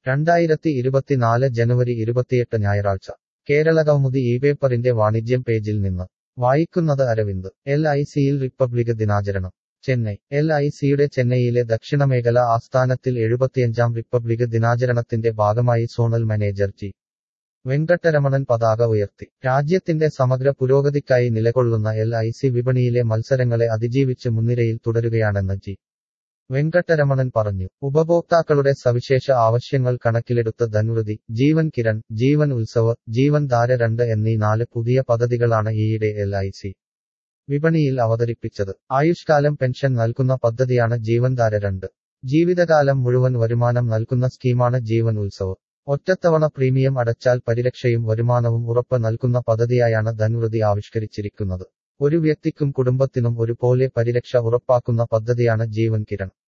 രണ്ടായിരത്തി ഇരുപത്തിനാല് ജനുവരി ഇരുപത്തിയെട്ട് ഞായറാഴ്ച കേരള കൗമുദി ഈ പേപ്പറിന്റെ വാണിജ്യം പേജിൽ നിന്ന് വായിക്കുന്നത് അരവിന്ദ് എൽ ഐ സിയിൽ റിപ്പബ്ലിക് ദിനാചരണം ചെന്നൈ എൽ ഐ സിയുടെ ചെന്നൈയിലെ ദക്ഷിണമേഖല ആസ്ഥാനത്തിൽ എഴുപത്തിയഞ്ചാം റിപ്പബ്ലിക് ദിനാചരണത്തിന്റെ ഭാഗമായി സോണൽ മാനേജർ ജി വെങ്കട്ടരമണൻ പതാക ഉയർത്തി രാജ്യത്തിന്റെ സമഗ്ര പുരോഗതിക്കായി നിലകൊള്ളുന്ന എൽ ഐ സി വിപണിയിലെ മത്സരങ്ങളെ അതിജീവിച്ച് മുൻനിരയിൽ തുടരുകയാണെന്ന് ജി വെങ്കട്ടരമണൻ പറഞ്ഞു ഉപഭോക്താക്കളുടെ സവിശേഷ ആവശ്യങ്ങൾ കണക്കിലെടുത്ത് ധൻവൃതി ജീവൻ കിരൺ ജീവൻ ഉത്സവ് ജീവൻ ധാര രണ്ട് എന്നീ നാല് പുതിയ പദ്ധതികളാണ് ഈയിടെ എൽ ഐ സി വിപണിയിൽ അവതരിപ്പിച്ചത് ആയുഷ്കാലം പെൻഷൻ നൽകുന്ന പദ്ധതിയാണ് ജീവൻധാര രണ്ട് ജീവിതകാലം മുഴുവൻ വരുമാനം നൽകുന്ന സ്കീമാണ് ജീവൻ ഉത്സവ് ഒറ്റത്തവണ പ്രീമിയം അടച്ചാൽ പരിരക്ഷയും വരുമാനവും ഉറപ്പ് നൽകുന്ന പദ്ധതിയായാണ് ധൻവൃതി ആവിഷ്കരിച്ചിരിക്കുന്നത് ഒരു വ്യക്തിക്കും കുടുംബത്തിനും ഒരുപോലെ പരിരക്ഷ ഉറപ്പാക്കുന്ന പദ്ധതിയാണ് ജീവൻ കിരൺ